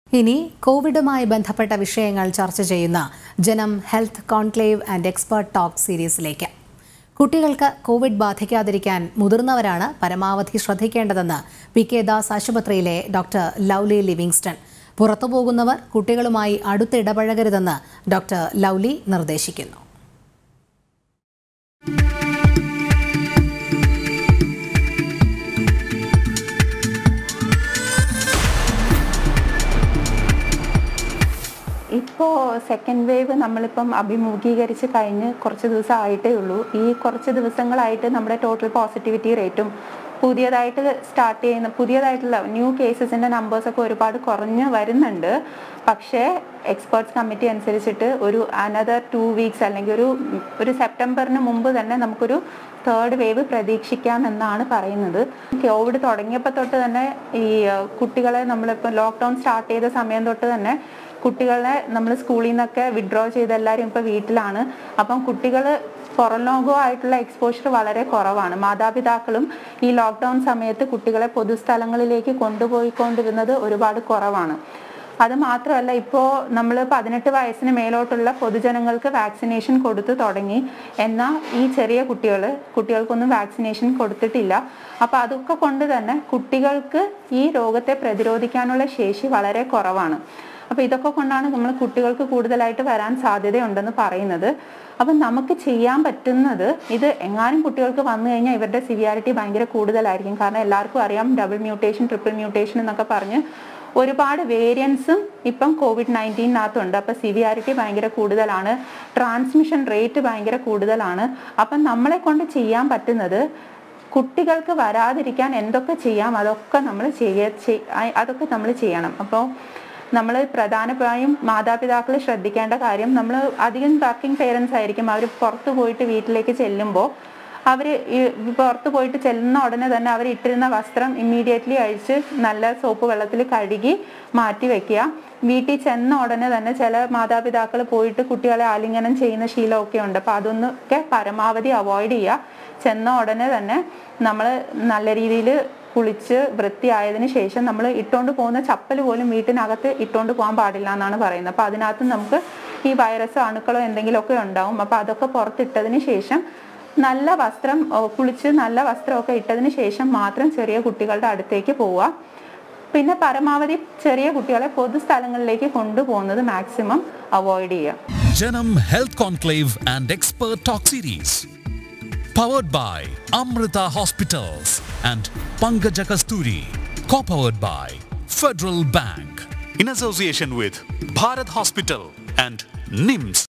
ഇനി കോവിഡുമായി ബന്ധപ്പെട്ട വിഷയങ്ങൾ ചർച്ച ചെയ്യുന്ന Janam health conclave and expert talk സീരീസിലേക്ക് കുട്ടികൾക്ക് കോവിഡ് ബാധിക്കാതിരിക്കാൻ മുതിർന്നവരാണ് പരമാവധി ശ്രദ്ധിക്കേണ്ടതെന്ന് പി കെ ദാസ് ആശുപത്രിയിലെ ഡോക്ടർ ലൗലി ലിവിങ്സ്റ്റൺ പുറത്തുപോകുന്നവർ കുട്ടികളുമായി അടുത്തിടപഴകരുതെന്ന് ഡോക്ടർ ലൗലി നിർദ്ദേശിക്കുന്നു ഇപ്പോൾ സെക്കൻഡ് വേവ് നമ്മളിപ്പം അഭിമുഖീകരിച്ച് കഴിഞ്ഞ് കുറച്ച് ദിവസം ആയിട്ടേ ഉള്ളൂ ഈ കുറച്ച് ദിവസങ്ങളായിട്ട് നമ്മുടെ ടോട്ടൽ പോസിറ്റിവിറ്റി റേറ്റും പുതിയതായിട്ട് സ്റ്റാർട്ട് ചെയ്യുന്ന പുതിയതായിട്ടുള്ള ന്യൂ കേസസിൻ്റെ നമ്പേഴ്സൊക്കെ ഒരുപാട് കുറഞ്ഞ് വരുന്നുണ്ട് പക്ഷേ എക്സ്പേർട്സ് കമ്മിറ്റി അനുസരിച്ചിട്ട് ഒരു അനദർ ടു വീക്സ് അല്ലെങ്കിൽ ഒരു ഒരു സെപ്റ്റംബറിന് മുമ്പ് തന്നെ നമുക്കൊരു തേർഡ് വേവ് പ്രതീക്ഷിക്കാം എന്നാണ് പറയുന്നത് കോവിഡ് തുടങ്ങിയപ്പോൾ തൊട്ട് തന്നെ ഈ അഹ്, കുട്ടികളെ നമ്മളിപ്പോൾ ലോക്ക്ഡൗൺ സ്റ്റാർട്ട് ചെയ്ത സമയം തൊട്ട് തന്നെ കുട്ടികളെ നമ്മൾ സ്കൂളിൽ നിന്നൊക്കെ വിഡ്രോ ചെയ്ത് എല്ലാവരും ഇപ്പോൾ വീട്ടിലാണ് അപ്പം കുട്ടികൾ പുറം ലോകവുമായിട്ടുള്ള എക്സ്പോഷർ വളരെ കുറവാണ് മാതാപിതാക്കളും ഈ ലോക്ക്ഡൗൺ സമയത്ത് കുട്ടികളെ പൊതുസ്ഥലങ്ങളിലേക്ക് കൊണ്ടുപോയിക്കൊണ്ടിരുന്നത് ഒരുപാട് കുറവാണ് അത് മാത്രമല്ല ഇപ്പോൾ നമ്മൾ പതിനെട്ട് വയസ്സിന് മേലോട്ടുള്ള പൊതുജനങ്ങൾക്ക് വാക്സിനേഷൻ കൊടുത്തു തുടങ്ങി എന്നാൽ ഈ ചെറിയ കുട്ടികൾ കുട്ടികൾക്കൊന്നും വാക്സിനേഷൻ കൊടുത്തിട്ടില്ല അപ്പോൾ അതൊക്കെ കൊണ്ട് തന്നെ കുട്ടികൾക്ക് ഈ രോഗത്തെ പ്രതിരോധിക്കാനുള്ള ശേഷി വളരെ കുറവാണ് അപ്പോൾ ഇതൊക്കെ കൊണ്ടാണ് നമ്മൾ കുട്ടികൾക്ക് കൂടുതലായിട്ട് വരാൻ സാധ്യതയുണ്ടെന്ന് പറയുന്നത് അപ്പം നമുക്ക് ചെയ്യാൻ പറ്റുന്നത് ഇത് എങ്ങാനും കുട്ടികൾക്ക് വന്നു കഴിഞ്ഞാൽ ഇവരുടെ സിവിയാരിറ്റി ഭയങ്കര കൂടുതലായിരിക്കും കാരണം എല്ലാവർക്കും അറിയാം ഡബിൾ മ്യൂട്ടേഷൻ ട്രിപ്പിൾ മ്യൂട്ടേഷൻ എന്നൊക്കെ പറഞ്ഞ് ഒരുപാട് വേരിയൻസും ഇപ്പം കോവിഡ് നയൻറ്റീനകത്തുണ്ട് അപ്പം സിവിയാരിറ്റി ഭയങ്കര കൂടുതലാണ് ട്രാൻസ്മിഷൻ റേറ്റ് ഭയങ്കര കൂടുതലാണ് അപ്പം നമ്മളെ കൊണ്ട് ചെയ്യാൻ പറ്റുന്നത് കുട്ടികൾക്ക് വരാതിരിക്കാൻ എന്തൊക്കെ ചെയ്യാം അതൊക്കെ നമ്മൾ ചെയ്യ ചെയ്- അ- അതൊക്കെ നമ്മൾ ചെയ്യണം അപ്പോൾ നമ്മൾ പ്രധാനമായും മാതാപിതാക്കൾ ശ്രദ്ധിക്കേണ്ട കാര്യം നമ്മൾ അധികം വർക്കിംഗ് പേരൻസ് ആയിരിക്കും അവർ പുറത്തു പോയിട്ട് വീട്ടിലേക്ക് ചെല്ലുമ്പോൾ അവർ പുറത്ത് പോയിട്ട് ചെല്ലുന്ന ഉടനെ തന്നെ അവർ ഇട്ടിരുന്ന വസ്ത്രം ഇമ്മീഡിയറ്റ്ലി അഴിച്ച് നല്ല സോപ്പ് വെള്ളത്തിൽ കഴുകി മാറ്റി വെക്കുക വീട്ടിൽ ചെന്ന ഉടനെ തന്നെ ചില മാതാപിതാക്കൾ പോയിട്ട് കുട്ടികളെ ആലിംഗനം ചെയ്യുന്ന ശീലമൊക്കെ ഉണ്ട് അപ്പോൾ അതൊന്നൊക്കെ പരമാവധി അവോയ്ഡ് ചെയ്യുക ചെന്ന ഉടനെ തന്നെ നമ്മൾ നല്ല രീതിയിൽ കുളിച്ച് വൃത്തിയായതിന് ശേഷം നമ്മൾ ഇട്ടുകൊണ്ട് പോകുന്ന ചപ്പൽ പോലും വീട്ടിനകത്ത് ഇട്ടുകൊണ്ട് പോകാൻ പാടില്ല എന്നാണ് പറയുന്നത് അപ്പോൾ അതിനകത്ത് നമുക്ക് ഈ വൈറസോ അണുക്കളോ എന്തെങ്കിലുമൊക്കെ ഉണ്ടാവും അപ്പോൾ അതൊക്കെ പുറത്തിട്ടതിന് ശേഷം നല്ല വസ്ത്രം ഓ, കുളിച്ച് നല്ല വസ്ത്രമൊക്കെ ഇട്ടതിന് ശേഷം മാത്രം ചെറിയ കുട്ടികളുടെ അടുത്തേക്ക് പോവുക പിന്നെ പരമാവധി ചെറിയ കുട്ടികളെ പൊതുസ്ഥലങ്ങളിലേക്ക് കൊണ്ടുപോകുന്നത് മാക്സിമം അവോയ്ഡ് ചെയ്യുക Janam Health Conclave and Expert Talk Series. Powered by Amrita Hospitals and Pankaja Kasturi. Co-powered by Federal Bank. In association with Bharat Hospital and NIMS.